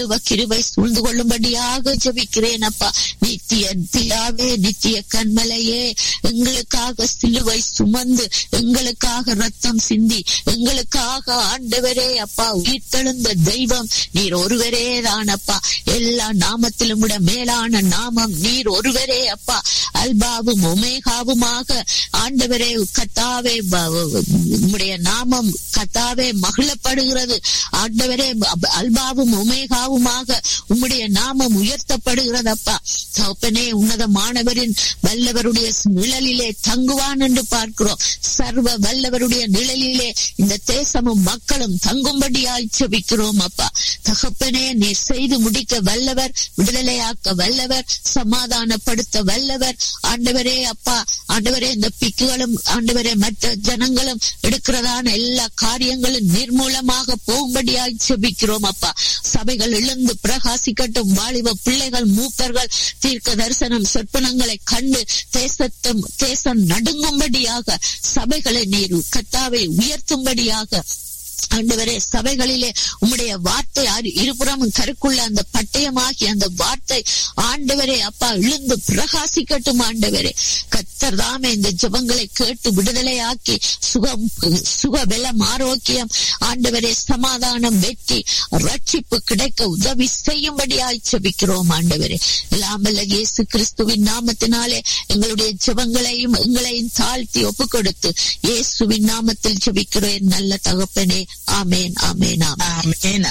கிருபை சூழ்ந்து கொள்ளும்படியாக ஜெபிக்கிறேன் அப்பா நித்திய தியாவே நித்திய கண்மலையே எங்களுக்காக சிலுவை சுமந்து எங்களுக்காக ரத்தம் சிந்தி எங்களுக்காக ஆண்டவரே அப்பா உயிர்த்தெழுந்த தெய்வம் நீர் ஒருவரே தான் அப்பா எல்லா நாமத்திலும் விட மேலான நாமம் நீர் ஒருவரே அப்பா அல்பாவும் ஒமேகாவுமாக ஆண்டவரே கத்தாவே உம்முடைய நாமம் கத்தாவே மகிழப்படுகிறது ஆண்டவரே அல்பாவும் ஒமேகாவுமாக உம்முடைய நாமம் உயர்த்தப்படுகிறதப்பா தகப்பனே உன்னதமானவரின் வல்லவருடைய நிழலிலே தங்குவான் என்று பார்க்கிறோம் சர்வ வல்லவருடைய நிழலிலே இந்த தேசமும் மக்களும் தங்கும்படியாய் செபிக்கிறோம் அப்பா தகப்பனே நீர் செய்து முடிக்க வல்லவர் விடுதலையாக்க வல்லவர் சமாதானப்படுத்த வல்லவர் ஆண்டவரே அப்பா ஆண்டவரே இந்த பிக்குகளும் ஆண்டவரே மற்ற ஜனங்களும் எடுக்கிறதான எல்லா காரியங்களும் நிர்மூலமாக போகும்படியாய் செபிக்கிறோம் அப்பா சபைகள் எழுந்து பிரகாசிக்கட்டும் வாலிப பிள்ளைகள் மூப்பர்கள் தீர்க்க தரிசனம் சொற்பனங்களை கண்டு தேசத்தும் தேசம் நடுங்கும்படியாக சபைகளை நீர் கத்தாவை உயர்த்தும்படியாக ஆண்டவரே சபைகளிலே உம்முடைய வார்த்தை இருபுறமும் கருக்குள்ள அந்த பட்டயமாகி அந்த வார்த்தை ஆண்டவரே அப்பா இழுந்து பிரகாசிக்கட்டும் ஆண்டவரே கத்தர் தாமே இந்த ஜபங்களை கேட்டு விடுதலையாக்கி சுகம் சுக பலம் ஆரோக்கியம் ஆண்டவரே சமாதானம் வெற்றி ரட்சிப்பு கிடைக்க உதவி செய்யும்படியாய் ஜபிக்கிறோம் ஆண்டவரே எல்லாம் வல்ல இயேசு கிறிஸ்துவின் நாமத்தினாலே எங்களுடைய ஜபங்களையும் எங்களையும் தாழ்த்தி ஒப்பு கொடுத்து இயேசுவின் நாமத்தில் ஜபிக்கிறேன் நல்ல தகப்பனே ஆமேன் ஆமேன் ஆமேன்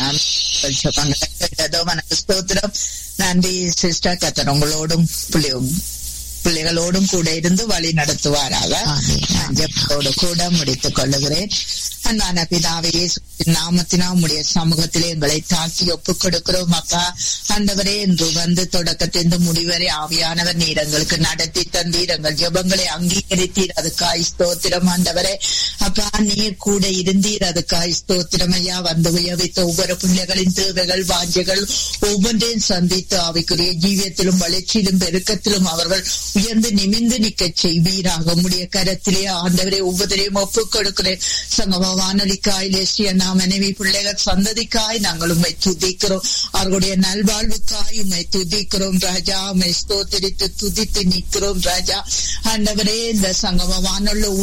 ஆமேன் ஸ்தோத்திரம் நன்றி சிஸ்டர் கத்தர் உங்களோடும் பிள்ளைகளோடும் கூட இருந்து வழி நடத்துவாராக ஜெபத்தோடு கூட முடித்துக் கொள்ளுகிறேன் அன்பான பிதாவே நாமத்தினா உடைய சமூகத்திலே எங்களை தாக்கி ஒப்புக் கொடுக்கிறோம் அப்பா ஆண்டவரே என்று வந்து தொடக்கத்திலிருந்து முடிவரை ஆவியானவர் நீர் எங்களுக்கு நடத்தி தந்தீர் எங்கள் ஜபங்களை அங்கீகரித்தீர் அதுக்காய் ஸ்தோத்திரம் ஆண்டவரே அப்பா நீர் கூட இருந்தீர் அதுக்காய் ஸ்தோத்திரம் ஐயா வந்து உயர்வித்த ஒவ்வொரு பிள்ளைகளின் தேவைகள் வாஞ்சைகள் ஒவ்வொன்றையும் சந்தித்து அவைக்குரிய ஜீவியத்திலும் வளர்ச்சியிலும் பெருக்கத்திலும் அவர்கள் உயர்ந்து நிமிந்து நிக்க செய்வீராக உடைய கரத்திலே ஆண்டவரே ஒவ்வொருவரையும் ஒப்புக் கொடுக்கிறேன் சங்கம வானொலிக்காய் லேசிய நாம் மனைவி பிள்ளைகள் சந்ததிக்காய் நாங்கள் உண்மை துதிக்கிறோம் அவர்களுடைய நல்வாழ்வுக்காய் உண்மை துதிக்கிறோம் ராஜா உண்மை ஸ்தோத்தரித்து துதித்து நிற்கிறோம் ராஜா ஆண்டவரே இந்த சங்கம வானொல்ல